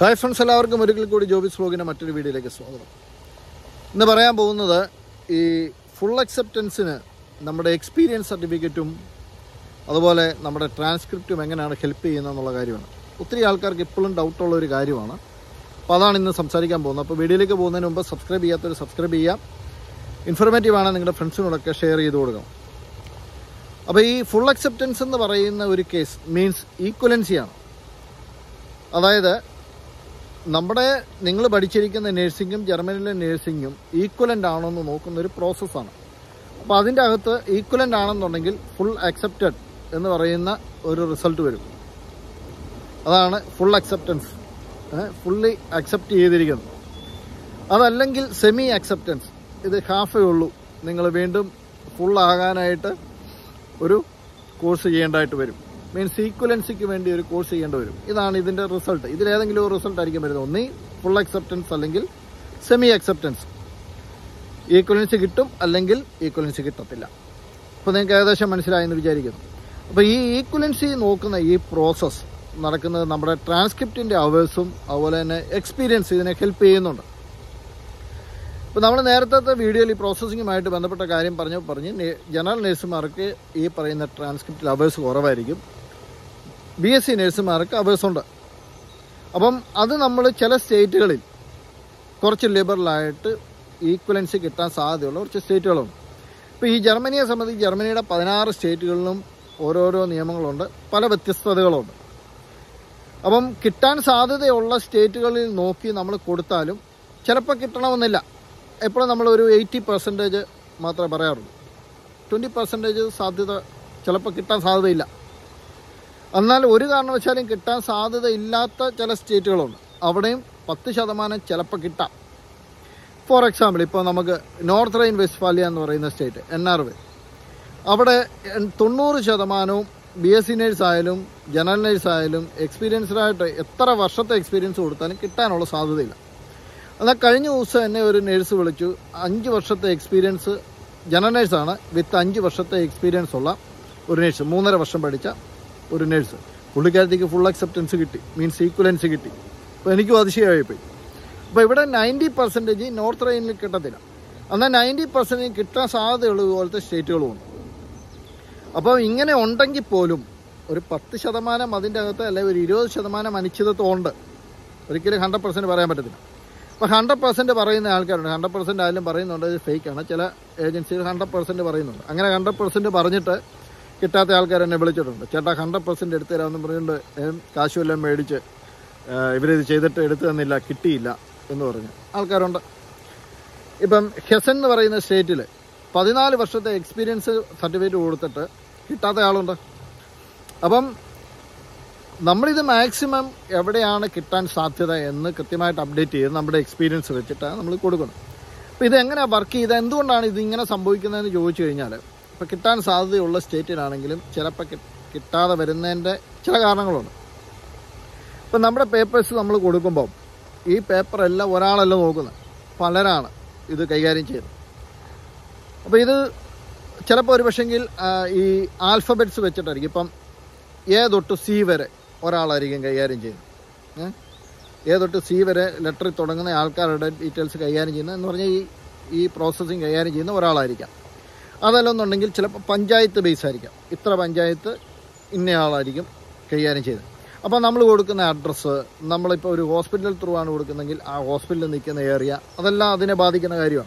Hi friends എല്ലാവർക്കും ഒരിക്കൽ കൂടി ജോബിസ് വ്ലോഗിൻ്റെ മറ്റൊരു വീഡിയോയിലേക്ക് സ്വാഗതം ഇന്ന് പറയാൻ പോകുന്നത് ഈ ഫുൾ അക്സെപ്റ്റൻസിന് നമ്മുടെ എക്സ്പീരിയൻസ് സർട്ടിഫിക്കറ്റും അതുപോലെ നമ്മുടെ ട്രാൻസ്ക്രിപ്റ്റും എങ്ങനെയാണ് ഹെൽപ്പ് ചെയ്യുന്നത് എന്നുള്ള കാര്യമാണ് ഒത്തിരി ആൾക്കാർക്ക് ഇപ്പോഴും ഡൗട്ടുള്ള ഒരു കാര്യമാണ് അപ്പോൾ അതാണ് ഇന്ന് സംസാരിക്കാൻ പോകുന്നത് അപ്പോൾ വീഡിയോയിലേക്ക് പോകുന്നതിന് മുമ്പ് സബ്സ്ക്രൈബ് ചെയ്യാത്തൊരു സബ്സ്ക്രൈബ് ചെയ്യാം ഇൻഫർമേറ്റീവ് ആണ് നിങ്ങളുടെ ഫ്രണ്ട്സിനോടൊക്കെ ഷെയർ ചെയ്ത് കൊടുക്കണം അപ്പോൾ ഈ ഫുൾ അക്സെപ്റ്റൻസ് എന്ന് പറയുന്ന ഒരു കേസ് മീൻസ് ഈക്വലൻസിയാണ് അതായത് നമ്മുടെ നിങ്ങൾ പഠിച്ചിരിക്കുന്ന നേഴ്സിങ്ങും ജർമ്മനിയിലെ നേഴ്സിങ്ങും ഈക്വലൻ്റ് ആണോ എന്ന് നോക്കുന്ന ഒരു പ്രോസസ്സാണ് അപ്പോൾ അതിൻ്റെ അകത്ത് ഈക്വലൻ്റ് ആണെന്നുണ്ടെങ്കിൽ ഫുൾ അക്സെപ്റ്റഡ് എന്ന് പറയുന്ന ഒരു റിസൾട്ട് വരും അതാണ് ഫുൾ അക്സെപ്റ്റൻസ് ഫുള്ളി അക്സെപ്റ്റ് ചെയ്തിരിക്കുന്നത് അതല്ലെങ്കിൽ സെമി അക്സെപ്റ്റൻസ് ഇത് ഹാഫേ ഉള്ളൂ നിങ്ങൾ വീണ്ടും ഫുൾ ആകാനായിട്ട് ഒരു കോഴ്സ് ചെയ്യേണ്ടതായിട്ട് വരും മീൻസ് ഈക്വലൻസിക്ക് വേണ്ടി ഒരു കോഴ്സ് ചെയ്യേണ്ടി വരും ഇതാണ് ഇതിൻ്റെ റിസൾട്ട് ഇതിലേതെങ്കിലും ഒരു റിസൾട്ട് ആയിരിക്കും വരുന്നത് ഒന്നീ ഫുൾ അക്സെപ്റ്റൻസ് അല്ലെങ്കിൽ സെമി അക്സെപ്റ്റൻസ് ഈക്വലൻസി കിട്ടും അല്ലെങ്കിൽ ഈക്വലൻസി കിട്ടത്തില്ല അപ്പോൾ നിങ്ങൾക്ക് ഏകദേശം മനസ്സിലായെന്ന് വിചാരിക്കുന്നു അപ്പോൾ ഈ ഈക്വലൻസി നോക്കുന്ന ഈ പ്രോസസ്സ് നടക്കുന്നത് നമ്മുടെ ട്രാൻസ്ക്രിപ്റ്റിൻ്റെ അവേഴ്സും അതുപോലെ തന്നെ എക്സ്പീരിയൻസ് ഇതിനെ ഹെൽപ്പ് ചെയ്യുന്നുണ്ട് ഇപ്പോൾ നമ്മൾ നേരത്തെ വീഡിയോയിൽ ഈ പ്രോസസ്സിങ്ങുമായിട്ട് ബന്ധപ്പെട്ട കാര്യം പറഞ്ഞു പറഞ്ഞ് നേ- ജനറൽ നഴ്സുമാർക്ക് ഈ പറയുന്ന ട്രാൻസ്ക്രിപ്റ്റിൽ അവേഴ്സ് കുറവായിരിക്കും ബി എസ് സി നഴ്സുമാർക്ക് അവേഴ്സ് ഉണ്ട് അപ്പം അത് നമ്മൾ ചില സ്റ്റേറ്റുകളിൽ കുറച്ച് ലിബറലായിട്ട് ഈക്വലൻസി കിട്ടാൻ സാധ്യതയുള്ള കുറച്ച് സ്റ്റേറ്റുകളുണ്ട് ഇപ്പോൾ ഈ ജർമ്മനിയെ സംബന്ധിച്ച് ജർമ്മനിയുടെ പതിനാറ് സ്റ്റേറ്റുകളിലും ഓരോരോ നിയമങ്ങളുണ്ട് പല വ്യത്യസ്തതകളുണ്ട് അപ്പം കിട്ടാൻ സാധ്യതയുള്ള സ്റ്റേറ്റുകളിൽ നോക്കി നമ്മൾ കൊടുത്താലും ചിലപ്പോൾ കിട്ടണമെന്നില്ല എപ്പോഴും നമ്മൾ ഒരു എയ്റ്റി പെർസെൻറ്റേജ് മാത്രമേ പറയാറുള്ളൂ ട്വൻറ്റി പെർസെൻറ്റേജ് സാധ്യത ചിലപ്പോൾ കിട്ടാൻ സാധ്യതയില്ല എന്നാൽ ഒരു കാരണവശാലും കിട്ടാൻ സാധ്യത ഇല്ലാത്ത ചില സ്റ്റേറ്റുകളുണ്ട് അവിടെയും പത്ത് ശതമാനം ചിലപ്പോൾ കിട്ടാം ഫോർ എക്സാമ്പിൾ ഇപ്പോൾ നമുക്ക് നോർത്ത് റൈൻ വെസ്റ്റ്ഫാലിയ എന്ന് പറയുന്ന സ്റ്റേറ്റ് എൻ ആർ വെ അവിടെ എൺ- തൊണ്ണൂറ് ശതമാനവും ബി എസ് സി നേഴ്സ് ആയാലും ജനറൽ നേഴ്സ് ആയാലും എക്സ്പീരിയൻസ്ഡ് ആയിട്ട് എത്ര വർഷത്തെ എക്സ്പീരിയൻസ് കൊടുത്താലും കിട്ടാനുള്ള സാധ്യതയില്ല എന്നാൽ കഴിഞ്ഞ ദിവസം എന്നെ ഒരു നേഴ്സ് വിളിച്ചു അഞ്ച് വർഷത്തെ എക്സ്പീരിയൻസ് ജനറൽ നേഴ്സാണ് വിത്ത് അഞ്ച് വർഷത്തെ എക്സ്പീരിയൻസ് ഉള്ള ഒരു നേഴ്സ് മൂന്നര വർഷം പഠിച്ച ഒരു നേഴ്സ് പുള്ളിക്കാരത്തേക്ക് ഫുൾ അക്സെപ്റ്റൻസ് കിട്ടി മീൻസ് ഈക്വലൻസ് കിട്ടി അപ്പോൾ എനിക്കും അതിശയമായിപ്പോയി അപ്പോൾ ഇവിടെ നയൻറ്റി പെർസെൻറ്റേജ് നോർത്ത് റൈനിൽ കിട്ടത്തില്ല എന്നാൽ നയൻറ്റി പെർസെൻറ്റേജ് കിട്ടാൻ സാധ്യതയുള്ള ഇതുപോലത്തെ സ്റ്റേറ്റുകളുമുണ്ട് അപ്പോൾ ഇങ്ങനെ ഉണ്ടെങ്കിൽ പോലും ഒരു പത്ത് ശതമാനം അതിൻ്റെ അകത്ത് അല്ലെങ്കിൽ ഒരു ഇരുപത് ശതമാനം അനിശ്ചിതത്വം ഉണ്ട് ഒരിക്കലും ഹൺഡ്രഡ് പെർസെൻറ്റ് പറയാൻ പറ്റത്തില്ല അപ്പോൾ ഹൺഡ്രഡ് പെർസെൻറ്റ് പറയുന്ന ആൾക്കാരുണ്ട് ഹൺഡ്രഡ് പെർസെൻറ്റ് ആയാലും പറയുന്നുണ്ട് ഇത് ഫേക്കാണ് ചില ഏജൻസികൾ ഹൺഡ്രഡ് പെർസെൻറ്റ് പറയുന്നുണ്ട് അങ്ങനെ ഹൺഡ്രഡ് പെർസെൻറ്റ് പറഞ്ഞിട്ട് കിട്ടാത്ത ആൾക്കാർ എന്നെ വിളിച്ചിട്ടുണ്ട് ചേട്ടാ ഹൺഡ്രഡ് പെർസെൻറ്റ് എടുത്തു തരാമെന്ന് പറഞ്ഞുകൊണ്ട് ഏം, കാശുമെല്ലാം മേടിച്ച് ആ, ഇവരിത് ചെയ്തിട്ട് എടുത്തു തന്നില്ല കിട്ടിയില്ല എന്ന് പറഞ്ഞു ആൾക്കാരുണ്ട് ഇപ്പം ഹെസൻ എന്ന് പറയുന്ന സ്റ്റേറ്റിൽ പതിനാല് വർഷത്തെ എക്സ്പീരിയൻസ് സർട്ടിഫിക്കറ്റ് കൊടുത്തിട്ട് കിട്ടാത്ത ആളുണ്ട് അപ്പം നമ്മളിത് മാക്സിമം എവിടെയാണ് കിട്ടാൻ സാധ്യത എന്ന് കൃത്യമായിട്ട് അപ്ഡേറ്റ് ചെയ്ത് നമ്മുടെ എക്സ്പീരിയൻസ് വെച്ചിട്ടാണ് നമ്മൾ കൊടുക്കുന്നത് അപ്പോൾ ഇത് എങ്ങനെയാണ് വർക്ക് ചെയ്ത് എന്തുകൊണ്ടാണ് ഇത് ഇങ്ങനെ സംഭവിക്കുന്നതെന്ന് ചോദിച്ചു കഴിഞ്ഞാൽ ഇപ്പോൾ കിട്ടാൻ സാധ്യതയുള്ള സ്റ്റേറ്റിലാണെങ്കിലും ചിലപ്പോൾ കി- കിട്ടാതെ വരുന്നതിൻ്റെ ചില കാരണങ്ങളുണ്ട് ഇപ്പം നമ്മുടെ പേപ്പേഴ്സ് നമ്മൾ കൊടുക്കുമ്പോൾ ഈ പേപ്പറെല്ലാം ഒരാളല്ല നോക്കുന്നത് പലരാണ് ഇത് കൈകാര്യം ചെയ്യുന്നത് അപ്പോൾ ഇത് ചിലപ്പോൾ ഒരു പക്ഷെങ്കിൽ ഈ ആൽഫബറ്റ്സ് വെച്ചിട്ടായിരിക്കും ഇപ്പം എ തൊട്ട് സി വരെ ഒരാളായിരിക്കും കൈകാര്യം ചെയ്യുന്നത് ഏ? എ തൊട്ട് സി വരെ ലെറ്ററിൽ തുടങ്ങുന്ന ആൾക്കാരുടെ ഡീറ്റെയിൽസ് കൈകാര്യം ചെയ്യുന്നത് എന്ന് പറഞ്ഞാൽ ഈ ഈ പ്രോസസ്സിങ് കൈകാര്യം ചെയ്യുന്ന ഒരാളായിരിക്കാം അതല്ലെന്നുണ്ടെങ്കിൽ ചിലപ്പോൾ പഞ്ചായത്ത് ബേസ് ആയിരിക്കാം ഇത്ര പഞ്ചായത്ത് ഇന്നയാളായിരിക്കും കൈകാര്യം ചെയ്തത് അപ്പോൾ നമ്മൾ കൊടുക്കുന്ന അഡ്രസ്സ് നമ്മളിപ്പോൾ ഒരു ഹോസ്പിറ്റൽ ത്രൂ ആണ് കൊടുക്കുന്നതെങ്കിൽ ആ ഹോസ്പിറ്റലിൽ നിൽക്കുന്ന ഏരിയ അതെല്ലാം അതിനെ ബാധിക്കുന്ന കാര്യമാണ്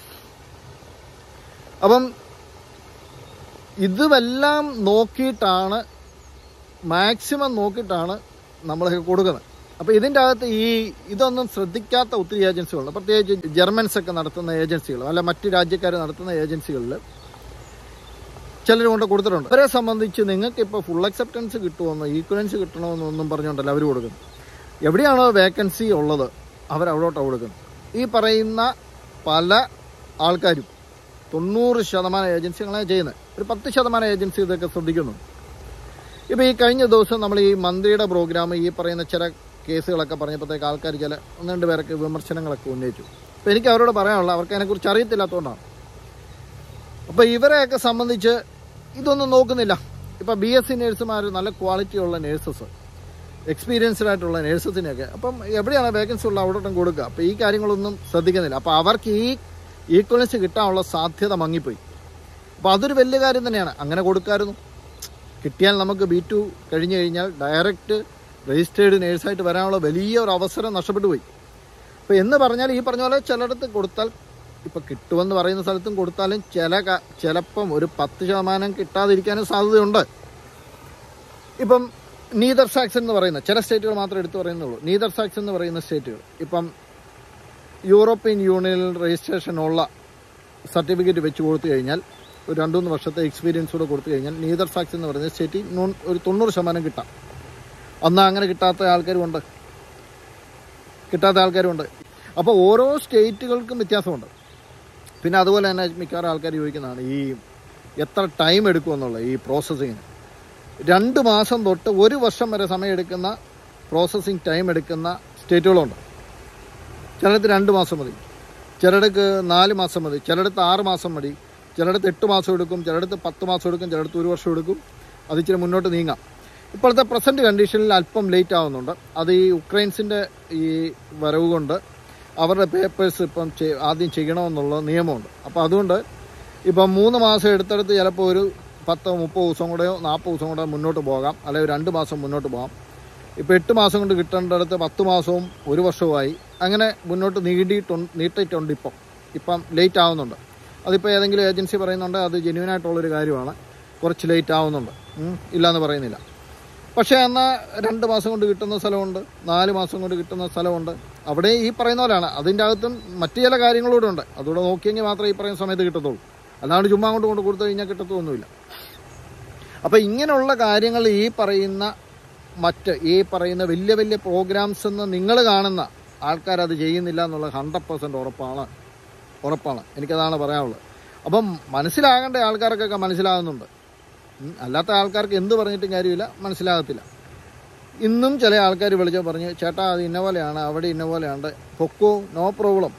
അപ്പം ഇതുമെല്ലാം നോക്കിയിട്ടാണ് മാക്സിമം നോക്കിയിട്ടാണ് നമ്മളൊക്കെ കൊടുക്കുന്നത് അപ്പോൾ ഇതിൻ്റെ അകത്ത് ഈ ഇതൊന്നും ശ്രദ്ധിക്കാത്ത ഒത്തിരി ഏജൻസികളുണ്ട് പ്രത്യേകിച്ച് ജർമ്മൻസ് ഒക്കെ നടത്തുന്ന ഏജൻസികൾ അല്ല മറ്റ് രാജ്യക്കാർ നടത്തുന്ന ഏജൻസികളിൽ ചിലർ കൊണ്ട് കൊടുത്തിട്ടുണ്ട് അവരെ സംബന്ധിച്ച് നിങ്ങൾക്ക് ഇപ്പോൾ ഫുൾ അക്സെപ്റ്റൻസ് കിട്ടുമെന്നോ ഈക്വലൻസ് കിട്ടണമെന്നൊന്നും പറഞ്ഞുകൊണ്ടല്ല അവർ കൊടുക്കുന്നത് എവിടെയാണോ വേക്കൻസി ഉള്ളത് അവർ അവിടോട്ടാണ് കൊടുക്കുന്നത് ഈ പറയുന്ന പല ആൾക്കാരും തൊണ്ണൂറ് ശതമാനം ഏജൻസികളാണ് ചെയ്യുന്നത് ഒരു പത്ത് ശതമാനം ഏജൻസി ഇതൊക്കെ ശ്രദ്ധിക്കുന്നുണ്ട് ഇപ്പോൾ ഈ കഴിഞ്ഞ ദിവസം നമ്മൾ ഈ മന്ത്രിയുടെ പ്രോഗ്രാം ഈ പറയുന്ന ചില കേസുകളൊക്കെ പറഞ്ഞപ്പോഴത്തേക്ക് ആൾക്കാർ ചില ഒന്ന് രണ്ട് പേരൊക്കെ വിമർശനങ്ങളൊക്കെ ഉന്നയിച്ചു അപ്പോൾ എനിക്ക് അവരോട് പറയാനുള്ള അവർക്ക് അതിനെക്കുറിച്ച് അറിയത്തില്ലാത്തതുകൊണ്ടാണ് അപ്പോൾ ഇവരെയൊക്കെ സംബന്ധിച്ച് ഇതൊന്നും നോക്കുന്നില്ല ഇപ്പോൾ ബി എസ് സി നേഴ്സുമാർ നല്ല ക്വാളിറ്റിയുള്ള നേഴ്സസ് എക്സ്പീരിയൻസ്ഡ് ആയിട്ടുള്ള നേഴ്സസിനെയൊക്കെ അപ്പം എവിടെയാണ് വേക്കൻസി ഉള്ള അവിടോട്ടും കൊടുക്കുക അപ്പോൾ ഈ കാര്യങ്ങളൊന്നും ശ്രദ്ധിക്കുന്നില്ല അപ്പോൾ അവർക്ക് ഈ ഈക്വലൻസ് കിട്ടാനുള്ള സാധ്യത മങ്ങിപ്പോയി അപ്പോൾ അതൊരു വലിയ കാര്യം തന്നെയാണ് അങ്ങനെ കൊടുക്കായിരുന്നു കിട്ടിയാൽ നമുക്ക് ബി ടു കഴിഞ്ഞ് കഴിഞ്ഞാൽ ഡയറക്റ്റ് രജിസ്റ്റേർഡ് നേഴ്സായിട്ട് വരാനുള്ള വലിയ ഒരു അവസരം നഷ്ടപ്പെട്ടു പോയി അപ്പോൾ എന്ന് പറഞ്ഞാൽ ഈ പറഞ്ഞ പോലെ ചിലയിടത്ത് കൊടുത്താൽ ഇപ്പം കിട്ടുമെന്ന് പറയുന്ന സ്ഥലത്തും കൊടുത്താലും ചില ക- ചിലപ്പം ഒരു പത്ത് ശതമാനം കിട്ടാതിരിക്കാനും സാധ്യതയുണ്ട് ഇപ്പം നീതർ സാക്സ് എന്ന് പറയുന്ന ചില സ്റ്റേറ്റുകൾ മാത്രമേ എടുത്തു പറയുന്നുള്ളൂ നീതർ സാക്സ് എന്ന് പറയുന്ന സ്റ്റേറ്റുകൾ ഇപ്പം യൂറോപ്യൻ യൂണിയനിൽ രജിസ്ട്രേഷൻ ഉള്ള സർട്ടിഫിക്കറ്റ് വെച്ച് കൊടുത്തു കഴിഞ്ഞാൽ ഒരു രണ്ട് മൂന്ന് വർഷത്തെ എക്സ്പീരിയൻസ് കൂടെ കൊടുത്തു കഴിഞ്ഞാൽ നീതർ സാക്സ് എന്ന് പറയുന്ന സ്റ്റേറ്റിൽ നൂൺ- ഒരു തൊണ്ണൂറ് ശതമാനം കിട്ടാം അന്ന് അങ്ങനെ കിട്ടാത്ത ആൾക്കാരുമുണ്ട് കിട്ടാത്ത ആൾക്കാരുമുണ്ട് അപ്പോൾ ഓരോ സ്റ്റേറ്റുകൾക്കും വ്യത്യാസമുണ്ട് പിന്നെ അതുപോലെ തന്നെ മിക്കവാറും ആൾക്കാർ ചോദിക്കുന്നതാണ് ഈ എത്ര ടൈം എടുക്കുമെന്നുള്ള ഈ പ്രോസസ്സിങ്ങിന് രണ്ട് മാസം തൊട്ട് ഒരു വർഷം വരെ സമയം എടുക്കുന്ന പ്രോസസ്സിങ് ടൈം എടുക്കുന്ന സ്റ്റേറ്റുകളുണ്ട് ചിലടത്ത് രണ്ട് മാസം മതി ചിലടത്ത് നാല് മാസം മതി ചിലടത്ത് ആറ് മാസം മതി ചിലടത്ത് എട്ട് മാസം എടുക്കും ചിലടത്ത് പത്ത് മാസം എടുക്കും ചിലടത്ത് ഒരു വർഷം എടുക്കും അത് ഇച്ചിരി മുന്നോട്ട് നീങ്ങാം ഇപ്പോഴത്തെ പ്രസൻറ്റ് കണ്ടീഷനിൽ അല്പം ലേറ്റ് ആവുന്നുണ്ട് അത് ഈ ഉക്രൈൻസിൻ്റെ ഈ വരവ് കൊണ്ട് അവരുടെ പേപ്പേഴ്സ് ഇപ്പം ചെയ്- ആദ്യം ചെയ്യണമെന്നുള്ള നിയമമുണ്ട് അപ്പോൾ അതുകൊണ്ട് ഇപ്പം മൂന്ന് മാസം എടുത്തെടുത്ത് ചിലപ്പോൾ ഒരു പത്തോ മുപ്പത് ദിവസം കൂടെയോ നാൽപ്പത് ദിവസം കൂടെ മുന്നോട്ട് പോകാം അല്ലെങ്കിൽ രണ്ട് മാസം മുന്നോട്ട് പോകാം ഇപ്പോൾ എട്ട് മാസം കൊണ്ട് കിട്ടേണ്ടടുത്ത് പത്ത് മാസവും ഒരു വർഷവുമായി അങ്ങനെ മുന്നോട്ട് നീട്ടിയിട്ടുണ്ട് നീട്ടിയിട്ടുണ്ട് ഇപ്പം ഇപ്പം ലേറ്റ് ആവുന്നുണ്ട് അതിപ്പോൾ ഏതെങ്കിലും ഏജൻസി പറയുന്നുണ്ട് അത് ജെന്യൂൻ ആയിട്ടുള്ളൊരു കാര്യമാണ് കുറച്ച് ലേറ്റ് ആവുന്നുണ്ട് ഉം, ഇല്ലാന്ന് പറയുന്നില്ല പക്ഷേ എന്നാൽ രണ്ട് മാസം കൊണ്ട് കിട്ടുന്ന സ്ഥലമുണ്ട് നാല് മാസം കൊണ്ട് കിട്ടുന്ന സ്ഥലമുണ്ട് അവിടെ ഈ പറയുന്ന പോലെയാണ് അതിൻ്റെ അകത്തും മറ്റു ചില കാര്യങ്ങളൂടെ ഉണ്ട് അതുകൂടെ നോക്കിയെങ്കിൽ മാത്രമേ ഈ പറയുന്ന സമയത്ത് കിട്ടത്തുള്ളൂ അല്ലാണ്ട് ചുമ്മാ കൊണ്ട് കൊണ്ട് കൊടുത്തു കഴിഞ്ഞാൽ കിട്ടത്തൊന്നുമില്ല അപ്പോൾ ഇങ്ങനെയുള്ള കാര്യങ്ങൾ ഈ പറയുന്ന മറ്റ് ഈ പറയുന്ന വലിയ വലിയ പ്രോഗ്രാംസ് എന്ന് നിങ്ങൾ കാണുന്ന ആൾക്കാർ അത് ചെയ്യുന്നില്ല എന്നുള്ള ഹൺഡ്രഡ് പെർസെൻറ്റ് ഉറപ്പാണ് ഉറപ്പാണ് എനിക്കതാണ് പറയാനുള്ളത് അപ്പം മനസ്സിലാകേണ്ട ആൾക്കാർക്കൊക്കെ മനസ്സിലാകുന്നുണ്ട് ഉം, അല്ലാത്ത ആൾക്കാർക്ക് എന്ത് പറഞ്ഞിട്ടും കാര്യമില്ല മനസ്സിലാകത്തില്ല ഇന്നും ചില ആൾക്കാർ വിളിച്ചോ പറഞ്ഞു ചേട്ടാ അത് ഇന്ന പോലെയാണ് അവിടെ ഇന്ന പോലെയാണ് പൊക്കോ നോ പ്രോബ്ലം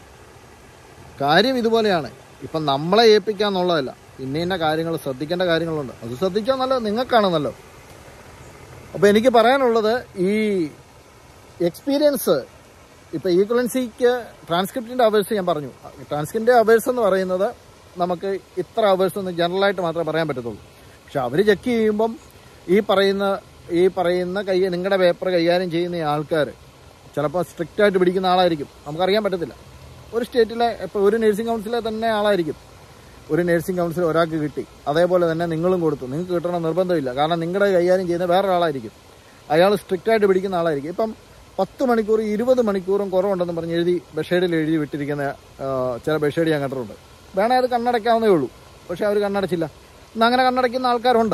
കാര്യം ഇതുപോലെയാണ് ഇപ്പം നമ്മളെ ഏൽപ്പിക്കാന്നുള്ളതല്ല ഇന്ന ഇന്ന കാര്യങ്ങൾ ശ്രദ്ധിക്കേണ്ട കാര്യങ്ങളുണ്ട് അത് ശ്രദ്ധിച്ചാൽ നല്ലത് നിങ്ങൾക്കാണ് നല്ലത് അപ്പോൾ എനിക്ക് പറയാനുള്ളത് ഈ എക്സ്പീരിയൻസ് ഇപ്പോൾ ഈക്വലൻസിക്ക് ട്രാൻസ്ക്രിപ്റ്റിൻ്റെ അവേഴ്സ് ഞാൻ പറഞ്ഞു ട്രാൻസ്ക്രിപ്റ്റിൻ്റെ അവേഴ്സ് എന്ന് പറയുന്നത് നമുക്ക് ഇത്ര അവേഴ്സ് എന്ന് ജനറലായിട്ട് മാത്രമേ പറയാൻ പറ്റത്തുള്ളൂ പക്ഷെ അവർ ചെക്ക് ചെയ്യുമ്പം ഈ പറയുന്ന ഈ പറയുന്ന കൈ നിങ്ങളുടെ പേപ്പർ കൈകാര്യം ചെയ്യുന്ന ആൾക്കാർ ചിലപ്പോൾ സ്ട്രിക്റ്റ് ആയിട്ട് പിടിക്കുന്ന ആളായിരിക്കും നമുക്കറിയാൻ പറ്റത്തില്ല ഒരു സ്റ്റേറ്റിലെ ഇപ്പോൾ ഒരു നഴ്സിംഗ് കൗൺസിലെ തന്നെ ആളായിരിക്കും ഒരു നഴ്സിംഗ് കൗൺസിൽ ഒരാൾക്ക് കിട്ടി അതേപോലെ തന്നെ നിങ്ങളും കൊടുത്തു നിങ്ങൾക്ക് കിട്ടണം നിർബന്ധമില്ല കാരണം നിങ്ങളുടെ കൈകാര്യം ചെയ്യുന്ന വേറൊരാളായിരിക്കും അയാൾ സ്ട്രിക്റ്റ് ആയിട്ട് പിടിക്കുന്ന ആളായിരിക്കും ഇപ്പം പത്ത് മണിക്കൂർ ഇരുപത് മണിക്കൂറും കുറവുണ്ടെന്ന് പറഞ്ഞ് എഴുതി ബഷേഡിൽ എഴുതി വിട്ടിരിക്കുന്ന ആ, ചില ബഷേഡ് ഞാൻ കണ്ടിട്ടുണ്ട് വേണേ അത് കണ്ണടയ്ക്കാവുന്നേ ഉള്ളൂ പക്ഷേ അവർ കണ്ണടച്ചില്ല ഇന്ന് അങ്ങനെ കണ്ണടയ്ക്കുന്ന ആൾക്കാരുണ്ട്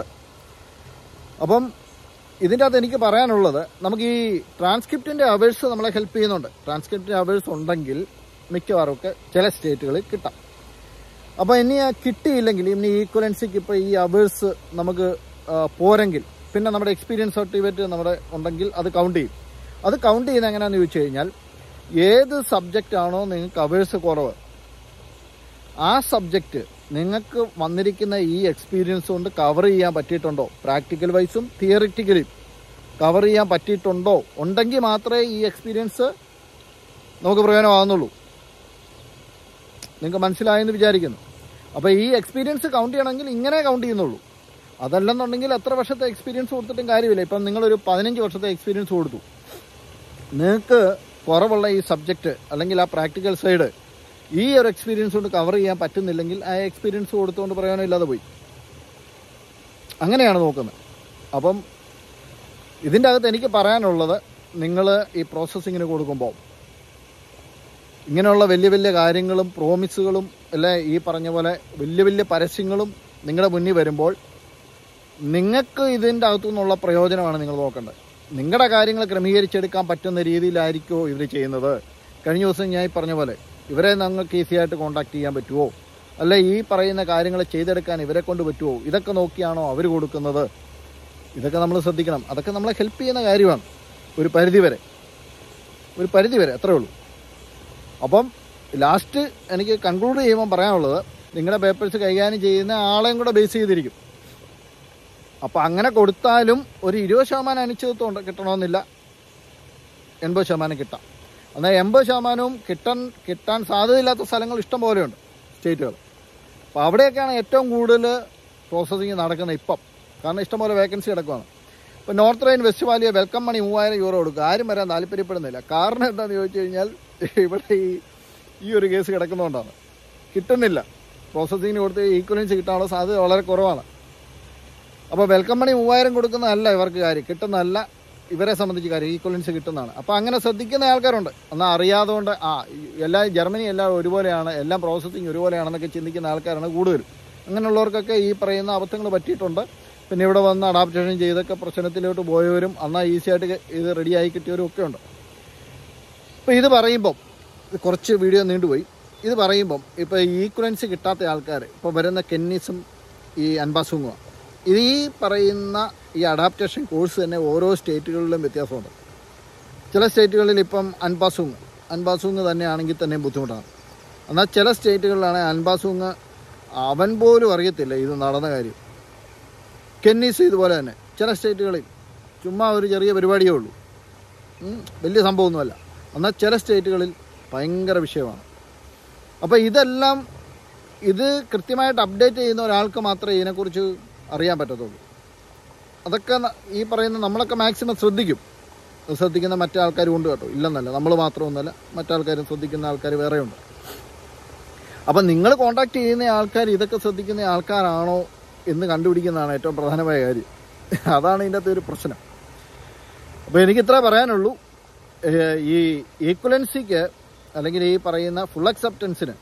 അപ്പം ഇതിൻ്റെ അകത്ത് എനിക്ക് പറയാനുള്ളത് നമുക്ക് ഈ ട്രാൻസ്ക്രിപ്റ്റിൻ്റെ അവേഴ്സ് നമ്മളെ ഹെൽപ്പ് ചെയ്യുന്നുണ്ട് ട്രാൻസ്ക്രിപ്റ്റിൻ്റെ അവേഴ്സ് ഉണ്ടെങ്കിൽ മിക്കവാറും ഒക്കെ ചില സ്റ്റേറ്റുകളിൽ കിട്ടാം അപ്പോൾ ഇനി ആ കിട്ടിയില്ലെങ്കിൽ ഇനി ഈക്വലൻസിക്ക് ഇപ്പോൾ ഈ അവേഴ്സ് നമുക്ക് ആ, പോരെങ്കിൽ പിന്നെ നമ്മുടെ എക്സ്പീരിയൻസ് സർട്ടിഫിക്കറ്റ് നമ്മുടെ ഉണ്ടെങ്കിൽ അത് കൗണ്ട് ചെയ്യും അത് കൗണ്ട് ചെയ്യുന്നത് എങ്ങനെയാണെന്ന് ചോദിച്ചു കഴിഞ്ഞാൽ ഏത് സബ്ജക്റ്റ് ആണോ നിങ്ങൾക്ക് അവേഴ്സ് കുറവ് ആ സബ്ജക്റ്റ് നിങ്ങൾക്ക് വന്നിരിക്കുന്ന ഈ എക്സ്പീരിയൻസ് കൊണ്ട് കവർ ചെയ്യാൻ പറ്റിയിട്ടുണ്ടോ പ്രാക്ടിക്കൽ വൈസും തിയറിറ്റിക്കലും കവർ ചെയ്യാൻ പറ്റിയിട്ടുണ്ടോ ഉണ്ടെങ്കിൽ മാത്രമേ ഈ എക്സ്പീരിയൻസ് നമുക്ക് പ്രയോജനമാകുന്നുള്ളൂ നിങ്ങൾക്ക് മനസ്സിലായെന്ന് വിചാരിക്കുന്നു അപ്പോൾ ഈ എക്സ്പീരിയൻസ് കൗണ്ട് ചെയ്യണമെങ്കിൽ ഇങ്ങനെ കൗണ്ട് ചെയ്യുന്നുള്ളൂ അതല്ലെന്നുണ്ടെങ്കിൽ എത്ര വർഷത്തെ എക്സ്പീരിയൻസ് കൊടുത്തിട്ടും കാര്യമില്ല ഇപ്പം നിങ്ങളൊരു പതിനഞ്ച് വർഷത്തെ എക്സ്പീരിയൻസ് കൊടുത്തു നിങ്ങൾക്ക് കുറവുള്ള ഈ സബ്ജക്റ്റ് അല്ലെങ്കിൽ ആ പ്രാക്ടിക്കൽ സൈഡ് ഈ ഒരു എക്സ്പീരിയൻസ് കൊണ്ട് കവർ ചെയ്യാൻ പറ്റുന്നില്ലെങ്കിൽ ആ എക്സ്പീരിയൻസ് കൊടുത്തുകൊണ്ട് പ്രയോജനമില്ലാതെ പോയി അങ്ങനെയാണ് നോക്കുന്നത് അപ്പം ഇതിൻ്റെ അകത്ത് എനിക്ക് പറയാനുള്ളത് നിങ്ങൾ ഈ പ്രോസസ്സിങ്ങിന് കൊടുക്കുമ്പോൾ ഇങ്ങനെയുള്ള വലിയ വലിയ കാര്യങ്ങളും പ്രോമിസുകളും അല്ലെ ഈ പറഞ്ഞ പോലെ വലിയ വലിയ പരസ്യങ്ങളും നിങ്ങളുടെ മുന്നിൽ വരുമ്പോൾ നിങ്ങൾക്ക് ഇതിൻ്റെ അകത്തു നിന്നുള്ള പ്രയോജനമാണ് നിങ്ങൾ നോക്കേണ്ടത് നിങ്ങളുടെ കാര്യങ്ങൾ ക്രമീകരിച്ചെടുക്കാൻ പറ്റുന്ന രീതിയിലായിരിക്കുമോ ഇവർ ചെയ്യുന്നത് കഴിഞ്ഞ ദിവസം ഞാൻ ഈ പറഞ്ഞ പോലെ ഇവരെ നിങ്ങൾക്ക് ഈസി ആയിട്ട് കോൺടാക്ട് ചെയ്യാൻ പറ്റുമോ അല്ല ഈ പറയുന്ന കാര്യങ്ങൾ ചെയ്തെടുക്കാൻ ഇവരെ കൊണ്ട് പറ്റുമോ ഇതൊക്കെ നോക്കിയാണോ അവർ കൊടുക്കുന്നത് ഇതൊക്കെ നമ്മൾ ശ്രദ്ധിക്കണം അതൊക്കെ നമ്മളെ ഹെൽപ്പ് ചെയ്യുന്ന കാര്യമാണ് ഒരു പരിധി വരെ ഒരു പരിധി വരെ അത്രേ ഉള്ളൂ അപ്പം ലാസ്റ്റ് എനിക്ക് കൺക്ലൂഡ് ചെയ്യുമ്പോൾ പറയാനുള്ളത് നിങ്ങളുടെ പേപ്പേഴ്സ് കൈകാര്യം ചെയ്യുന്ന ആളെയും കൂടെ ബേസ് ചെയ്തിരിക്കും അപ്പോൾ അങ്ങനെ കൊടുത്താലും ഒരു ഇരുപത് ശതമാനം അനിശ്ചിതത്വം ഉണ്ട് കിട്ടണമെന്നില്ല എൺപത് ശതമാനം കിട്ടാം എന്നാൽ എൺപത് ശതമാനവും കിട്ടാൻ കിട്ടാൻ സാധ്യതയില്ലാത്ത സ്ഥലങ്ങൾ ഇഷ്ടം പോലെയുണ്ട് സ്റ്റേറ്റുകൾ അപ്പോൾ അവിടെയൊക്കെയാണ് ഏറ്റവും കൂടുതൽ പ്രോസസ്സിങ് നടക്കുന്നത് ഇപ്പം കാരണം ഇഷ്ടംപോലെ വേക്കൻസി കിടക്കുകയാണ് ഇപ്പോൾ North Rhine Westphalia welcome money മൂവായിരം യൂറോ കൊടുക്കുക ആരും വരാൻ താല്പര്യപ്പെടുന്നില്ല കാരണം എന്താണെന്ന് ചോദിച്ചു കഴിഞ്ഞാൽ ഇവിടെ ഈ ഈ ഒരു കേസ് കിടക്കുന്നതുകൊണ്ടാണ് കിട്ടുന്നില്ല പ്രോസസ്സിങ്ങിന് കൊടുത്ത് ഈക്വലൻസ് കിട്ടാനുള്ള സാധ്യത വളരെ കുറവാണ് അപ്പോൾ വെൽക്കം മണി മൂവായിരം കൊടുക്കുന്നതല്ല ഇവർക്ക് കാര്യം കിട്ടുന്നതല്ല ഇവരെ സംബന്ധിച്ച് കാര്യം ഈക്വലൻസ് കിട്ടുന്നതാണ് അപ്പോൾ അങ്ങനെ ശ്രദ്ധിക്കുന്ന ആൾക്കാരുണ്ട് എന്നാൽ അറിയാതെ കൊണ്ട് ആ എല്ലാ ജർമ്മനി എല്ലാം ഒരുപോലെയാണ് എല്ലാം പ്രോസസ്സിങ് ഒരുപോലെയാണെന്നൊക്കെ ചിന്തിക്കുന്ന ആൾക്കാരാണ് കൂടുതലും അങ്ങനെയുള്ളവർക്കൊക്കെ ഈ പറയുന്ന അബദ്ധങ്ങൾ പറ്റിയിട്ടുണ്ട് പിന്നെ ഇവിടെ വന്ന് അഡാപ്റ്റേഷൻ ചെയ്തൊക്കെ പ്രശ്നത്തിലോട്ട് പോയവരും എന്നാൽ ഈസി ആയിട്ട് ഇത് റെഡിയായി കിട്ടിയവരും ഒക്കെ ഉണ്ട് അപ്പോൾ ഇത് പറയുമ്പം ഇത് കുറച്ച് വീഡിയോ നീണ്ടുപോയി ഇത് പറയുമ്പം ഇപ്പോൾ ഈക്വലൻസ് കിട്ടാത്ത ആൾക്കാർ ഇപ്പോൾ വരുന്ന കെന്നീസും ഈ അൻപാസുങ്ങുമാണ് ഇത് ഈ പറയുന്ന ഈ അഡാപ്റ്റേഷൻ കോഴ്സ് തന്നെ ഓരോ സ്റ്റേറ്റുകളിലും വ്യത്യാസമുണ്ട് ചില സ്റ്റേറ്റുകളിൽ ഇപ്പം അൻപാസുങ് അൻപാസുങ് തന്നെയാണെങ്കിൽ തന്നെ ബുദ്ധിമുട്ടാണ് എന്നാൽ ചില സ്റ്റേറ്റുകളിലാണ് അൻപാസുങ് അവൻ പോലും അറിയത്തില്ല ഇത് നടന്ന കാര്യം കെന്നീസ് ഇതുപോലെ തന്നെ ചില സ്റ്റേറ്റുകളിൽ ചുമ്മാ ഒരു ചെറിയ പരിപാടിയേ ഉള്ളൂ ഉം, വലിയ സംഭവമൊന്നുമല്ല എന്നാൽ ചില സ്റ്റേറ്റുകളിൽ ഭയങ്കര വിഷയമാണ് അപ്പോൾ ഇതെല്ലാം ഇത് കൃത്യമായിട്ട് അപ്ഡേറ്റ് ചെയ്യുന്ന ഒരാൾക്ക് മാത്രമേ ഇതിനെക്കുറിച്ച് അറിയാൻ പറ്റത്തുള്ളൂ അതൊക്കെ ന- ഈ പറയുന്ന നമ്മളൊക്കെ മാക്സിമം ശ്രദ്ധിക്കും ശ്രദ്ധിക്കുന്ന മറ്റേ ആൾക്കാരും ഉണ്ട് കേട്ടോ ഇല്ലെന്നല്ല നമ്മൾ മാത്രമൊന്നുമല്ല മറ്റാൾക്കാരും ശ്രദ്ധിക്കുന്ന ആൾക്കാർ വേറെയുണ്ട് അപ്പം നിങ്ങൾ കോണ്ടാക്ട് ചെയ്യുന്ന ആൾക്കാർ ഇതൊക്കെ ശ്രദ്ധിക്കുന്ന ആൾക്കാരാണോ എന്ന് കണ്ടുപിടിക്കുന്നതാണ് ഏറ്റവും പ്രധാനമായ കാര്യം അതാണ് ഇതിൻ്റെ അകത്ത് ഒരു പ്രശ്നം അപ്പോൾ എനിക്ക് ഇത്ര പറയാനുള്ളൂ ഏഹ് ഈ ഈക്വലൻസിക്ക് അല്ലെങ്കിൽ ഈ പറയുന്ന ഫുൾ അക്സെപ്റ്റൻസിന്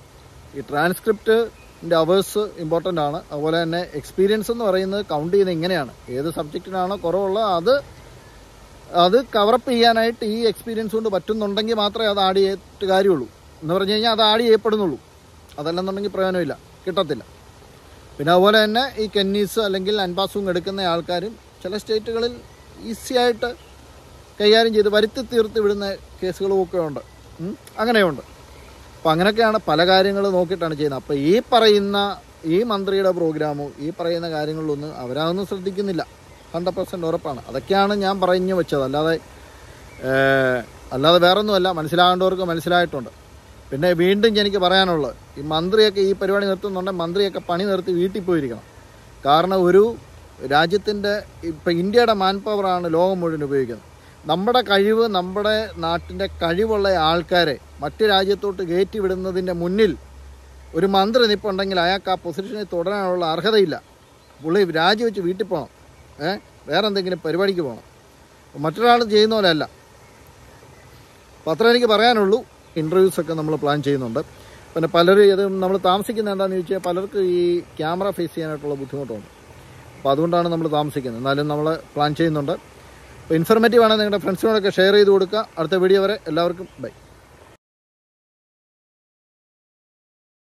ഈ ട്രാൻസ്ക്രിപ്റ്റിൻ്റെ അവേഴ്സ് ഇമ്പോർട്ടൻ്റ് ആണ് അതുപോലെ തന്നെ എക്സ്പീരിയൻസ് എന്ന് പറയുന്നത് കൗണ്ട് ചെയ്യുന്നത് ഇങ്ങനെയാണ് ഏത് സബ്ജക്റ്റിനാണോ കുറവുള്ള അത് അത് കവറപ്പ് ചെയ്യാനായിട്ട് ഈ എക്സ്പീരിയൻസ് കൊണ്ട് പറ്റുന്നുണ്ടെങ്കിൽ മാത്രമേ അത് ആഡ് ചെയ്തിട്ട് കാര്യമുള്ളൂ എന്ന് പറഞ്ഞു കഴിഞ്ഞാൽ അത് ആഡ് ചെയ്യപ്പെടുന്നുള്ളൂ അതല്ലെന്നുണ്ടെങ്കിൽ പ്രയോജനമില്ല കിട്ടത്തില്ല പിന്നെ അതുപോലെ തന്നെ ഈ കെന്നീസ് അല്ലെങ്കിൽ അൻപാസും എടുക്കുന്ന ആൾക്കാരും ചില സ്റ്റേറ്റുകളിൽ ഈസി ആയിട്ട് കൈകാര്യം ചെയ്ത് വരുത്തി തീർത്ത് വിടുന്ന കേസുകളും ഒക്കെ ഉണ്ട് ഉം, അങ്ങനെയുണ്ട് അപ്പം അങ്ങനെയൊക്കെയാണ് പല കാര്യങ്ങൾ നോക്കിയിട്ടാണ് ചെയ്യുന്നത് അപ്പോൾ ഈ പറയുന്ന ഈ മന്ത്രിയുടെ പ്രോഗ്രാമും ഈ പറയുന്ന കാര്യങ്ങളിലൊന്നും അവരതൊന്നും ശ്രദ്ധിക്കുന്നില്ല ഹൺഡ്രഡ് പെർസെൻറ്റ് ഉറപ്പാണ് അതൊക്കെയാണ് ഞാൻ പറഞ്ഞു വെച്ചത് അല്ലാതെ ഏഹ്, അല്ലാതെ വേറൊന്നുമല്ല മനസ്സിലാകേണ്ടവർക്ക് മനസ്സിലായിട്ടുണ്ട് പിന്നെ വീണ്ടും എനിക്ക് പറയാനുള്ളത് ഈ മന്ത്രിയൊക്കെ ഈ പരിപാടി നിർത്തുന്നുണ്ടെങ്കിൽ മന്ത്രിയൊക്കെ പണി നിർത്തി വീട്ടിൽ പോയിരിക്കണം കാരണം ഒരു രാജ്യത്തിൻ്റെ ഇപ്പം ഇന്ത്യയുടെ മാൻ പവറാണ് ലോകം മുഴുവൻ ഉപയോഗിക്കുന്നത് നമ്മുടെ കഴിവ് നമ്മുടെ നാട്ടിൻ്റെ കഴിവുള്ള ആൾക്കാരെ മറ്റു രാജ്യത്തോട്ട് കയറ്റി വിടുന്നതിൻ്റെ മുന്നിൽ ഒരു മന്ത്രി നിൽപ്പുണ്ടെങ്കിൽ അയാൾക്ക് ആ പൊസിഷനിൽ തുടരാനുള്ള അർഹതയില്ല പുള്ളി രാജിവെച്ച് വീട്ടിൽ പോകണം ഏ വേറെ എന്തെങ്കിലും പരിപാടിക്ക് പോകണം മറ്റൊരാൾ ചെയ്യുന്ന പോലെ അല്ല അപ്പോൾ അത്ര എനിക്ക് പറയാനുള്ളൂ ഇൻ്റർവ്യൂസ് ഒക്കെ നമ്മൾ പ്ലാൻ ചെയ്യുന്നുണ്ട് പിന്നെ പലരും ഇത് നമ്മൾ താമസിക്കുന്നത് എന്താണെന്ന് ചോദിച്ചാൽ പലർക്ക് ഈ ക്യാമറ ഫേസ് ചെയ്യാനായിട്ടുള്ള ബുദ്ധിമുട്ടുണ്ട് അപ്പോൾ അതുകൊണ്ടാണ് നമ്മൾ താമസിക്കുന്നത് എന്നാലും നമ്മൾ പ്ലാൻ ചെയ്യുന്നുണ്ട് അപ്പോൾ ഇൻഫർമേറ്റീവ് ആണ് നിങ്ങളുടെ ഫ്രണ്ട്സിനോടൊക്കെ ഷെയർ ചെയ്ത് കൊടുക്കുക അടുത്ത വീഡിയോ വരെ എല്ലാവർക്കും ബൈ